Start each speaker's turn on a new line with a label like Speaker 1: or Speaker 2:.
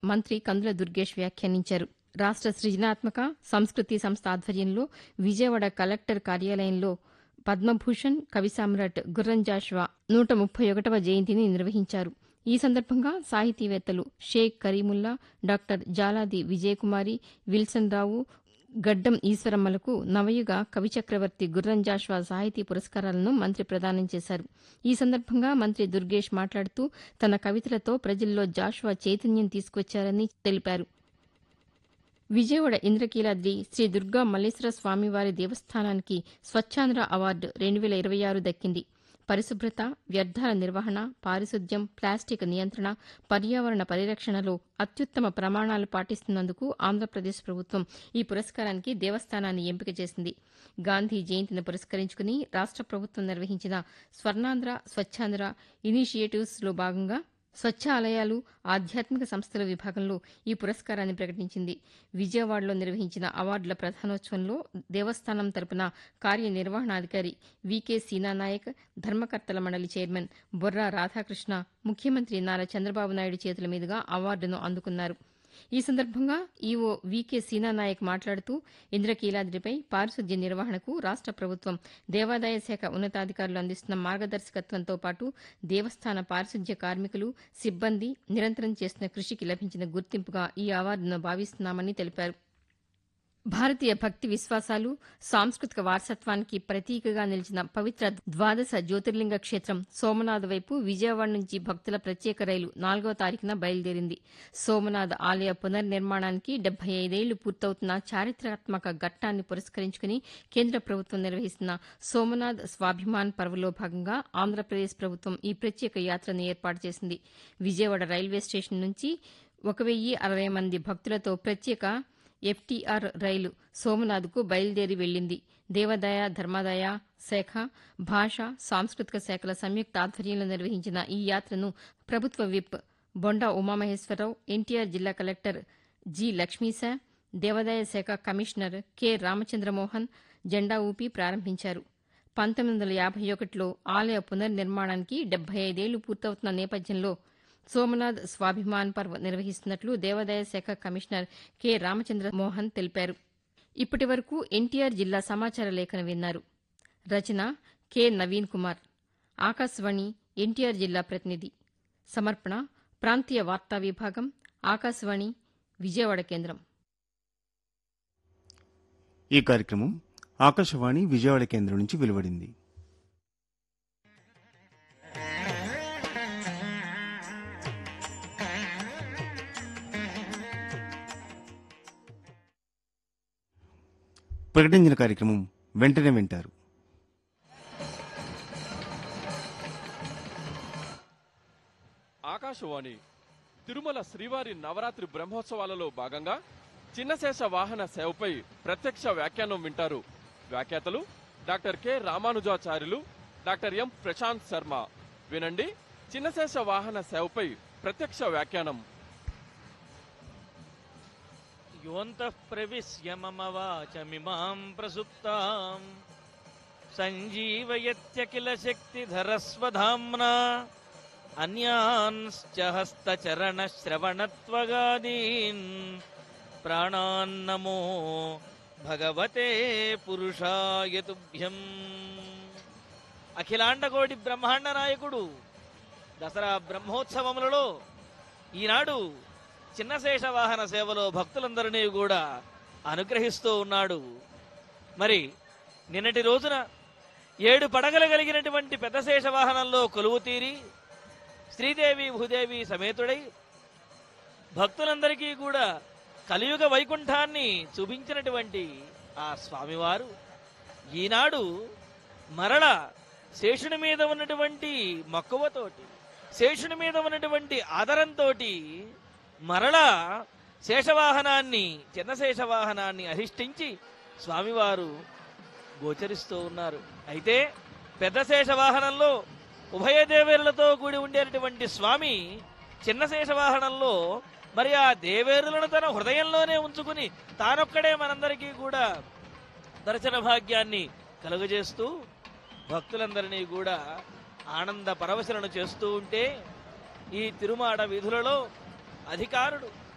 Speaker 1: మంత్రి కందుల దుర్గేష్ వ్యాఖ్యానించారు రాష్ట సృజనాత్మక సంస్కృతి సంస్థ ఆధ్వర్యంలో విజయవాడ కలెక్టర్ కార్యాలయంలో పద్మభూషణ్ కవి సామ్రాట్ గుర్రం జాషువా నూట ముప్పై ఒకటవ జయంతిని నిర్వహించారు ఈ సందర్భంగా సాహితీవేత్తలు షేక్ కరీముల్లా డాక్టర్ జాలాది విజయకుమారి విల్సన్ రావు గడ్డం ఈశ్వరమ్మలకు నవయుగ కవి చక్రవర్తి గుర్రం జాషువా సాహితీ పురస్కారాలను మంత్రి ప్రదానం చేశారు ఈ సందర్భంగా మంత్రి దుర్గేష్ మాట్లాడుతూ తన కవితలతో ప్రజల్లో జాషువా చైతన్యం తీసుకొచ్చారని తెలిపారు విజయవాడ ఇంద్రకీలాద్రి శ్రీ దుర్గా మల్లేశ్వర స్వామివారి దేవస్థానానికి స్వచ్ఛాంధ్ర అవార్డు రెండు వేల ఇరవై ఆరు దక్కింది పరిశుభ్రత వ్యర్థాల నిర్వహణ పారిశుద్ధ్యం ప్లాస్టిక్ నియంత్రణ పర్యావరణ పరిరక్షణలో అత్యుత్తమ ప్రమాణాలు పాటిస్తున్నందుకు ఆంధ్రప్రదేశ్ ప్రభుత్వం ఈ పురస్కారానికి దేవస్థానాన్ని ఎంపిక చేసింది గాంధీ జయంతిని పురస్కరించుకుని రాష్ట ప్రభుత్వం నిర్వహించిన స్వర్ణాంధ్ర స్వచ్ఛాంధ్ర ఇనిషియేటివ్స్ లో భాగంగా స్వచ్ఛ ఆలయాలు ఆధ్యాత్మిక సంస్థల విభాగంలో ఈ పురస్కారాన్ని ప్రకటించింది విజయవాడలో నిర్వహించిన అవార్డుల ప్రధానోత్సవంలో దేవస్థానం తరపున కార్యనిర్వహణాధికారి వికే సీనానాయక్ ధర్మకర్తల మండలి చైర్మన్ బొర్రా రాధాకృష్ణ ముఖ్యమంత్రి నారా చంద్రబాబు నాయుడు చేతుల మీదుగా అవార్డును అందుకున్నారు ఈ సందర్భంగా ఈవో వికే సీనానాయక్ మాట్లాడుతూ ఇంద్రకీలాద్రిపై పారిశుద్ధ్య నిర్వహణకు రాష్ట ప్రభుత్వం దేవాదాయ శాఖ ఉన్నతాధికారులు అందిస్తున్న మార్గదర్శకత్వంతో పాటు దేవస్థాన పారిశుద్ధ్య కార్మికులు సిబ్బంది నిరంతరం చేస్తున్న కృషికి లభించిన గుర్తింపుగా ఈ అవార్డును భావిస్తున్నామని తెలిపారు భారతీయ భక్తి విశ్వాసాలు సాంస్కృతిక వారసత్వానికి ప్రతీకగా నిలిచిన పవిత్ర ద్వాదశ జ్యోతిర్లింగ క్షేత్రం సోమనాథ్ వైపు విజయవాడ నుంచి భక్తుల ప్రత్యేక రైలు నాలుగో తారీఖున బయలుదేరింది సోమనాథ్ ఆలయ పునర్నిర్మాణానికి డెబ్బై ఐదేళ్లు పూర్తవుతున్న చారిత్రాత్మక ఘట్టాన్ని పురస్కరించుకుని కేంద్ర ప్రభుత్వం నిర్వహిస్తున్న సోమనాథ్ స్వాభిమాన్ పర్వలో భాగంగా ఆంధ్రప్రదేశ్ ప్రభుత్వం ఈ ప్రత్యేక యాత్రను ఏర్పాటు చేసింది విజయవాడ రైల్వే స్టేషన్ నుంచి ఒక వెయ్యి అరవై మంది భక్తులతో ప్రత్యేక ఎఫ్టీఆర్ రైలు సోమనాథ్కు బయలుదేరి వెళ్లింది దేవాదాయ ధర్మాదాయ శాఖ భాష సాంస్కృతిక శాఖల సంయుక్త ఆధ్వర్యంలో నిర్వహించిన ఈ యాత్రను ప్రభుత్వ విప్ బొండా ఉమామహేశ్వరరావు ఎన్టీఆర్ జిల్లా కలెక్టర్ జి లక్ష్మీశా దేవాదాయ శాఖ కమిషనర్ కె రామచంద్రమోహన్ జెండా ఊపి ప్రారంభించారు పంతొమ్మిది వందల యాభై ఒకటిలో ఆలయ పునర్నిర్మాణానికి డెబ్బై ఐదేళ్లు పూర్తవుతున్న నేపథ్యంలో సోమనాథ్ స్వాభిమాన్ పర్వ్ నిర్వహిస్తున్నట్లు దేవాదాయ శాఖ కమిషనర్ కె రామచంద్ర మోహన్ తెలిపారు ఇప్పటి వరకు ఎన్టీఆర్ జిల్లా సమాచార లేఖను విన్నారు రచన కె నవీన్ కుమార్ ఆకాశవాణి ఎన్టీఆర్ జిల్లా ప్రతినిధి సమర్పణ ప్రాంతీయ వార్తా విభాగం ఆకాశవాణి విజయవాడ కేంద్రం
Speaker 2: ఈ కార్యక్రమం ఆకాశవాణి విజయవాడ కేంద్రం నుంచి వెలువడింది ప్రకటించిన కార్యక్రమం వెంటనే వింటారు
Speaker 3: ఆకాశవాణి తిరుమల శ్రీవారి నవరాత్రి బ్రహ్మోత్సవాలలో భాగంగా చిన్నశేష వాహన సేవపై ప్రత్యక్ష వ్యాఖ్యానం వింటారు వ్యాఖ్యాతలు doctor K Ramanujacharyulu doctor M Prashanth Sharma వినండి చిన్నశేష వాహన సేవపై ప్రత్యక్ష వ్యాఖ్యానం
Speaker 4: योऽन्तः प्रविश्य मम वाचमिमां प्रसुप्ताम् सञ्जीवयत्यखिल शक्तिधरस्वधाम्ना अन्यांश्च हस्तचरणश्रवणत्वगादीन् प्राणान्नमो భగవతే పురుషాయ తుభ్యం అఖిలాండకోటి బ్రహ్మాండ నాయకుడు దసరా బ్రహ్మోత్సవములలో ఈనాడు చిన్నశేష వాహన సేవలో భక్తులందరినీ కూడా అనుగ్రహిస్తూ ఉన్నాడు మరి నిన్నటి రోజున ఏడు పడగలు కలిగినటువంటి పెద్ద శేష వాహనంలో కొలువు తీరి శ్రీదేవి భూదేవి సమేతుడై భక్తులందరికీ కూడా కలియుగ వైకుంఠాన్ని చూపించినటువంటి ఆ స్వామివారు ఈనాడు మరల శేషుని మీద ఉన్నటువంటి మక్కువతోటి శేషుని మీద ఉన్నటువంటి ఆదరంతోటి మరలా శేషవాహనాన్ని చిన్న శేషవాహనాన్ని అధిష్ఠించి స్వామివారు గోచరిస్తూ ఉన్నారు అయితే పెద్ద శేషవాహనంలో ఉభయ దేవేరులతో కూడి ఉండేటటువంటి స్వామి చిన్న శేషవాహనంలో మరి ఆ దేవేరులను తన హృదయంలోనే ఉంచుకుని తానొక్కడే మనందరికీ కూడా దర్శన భాగ్యాన్ని కలుగజేస్తూ భక్తులందరినీ కూడా ఆనంద పరవశలను చేస్తూ ఉంటే ఈ తిరుమాడ వీధులలో అధికారుడు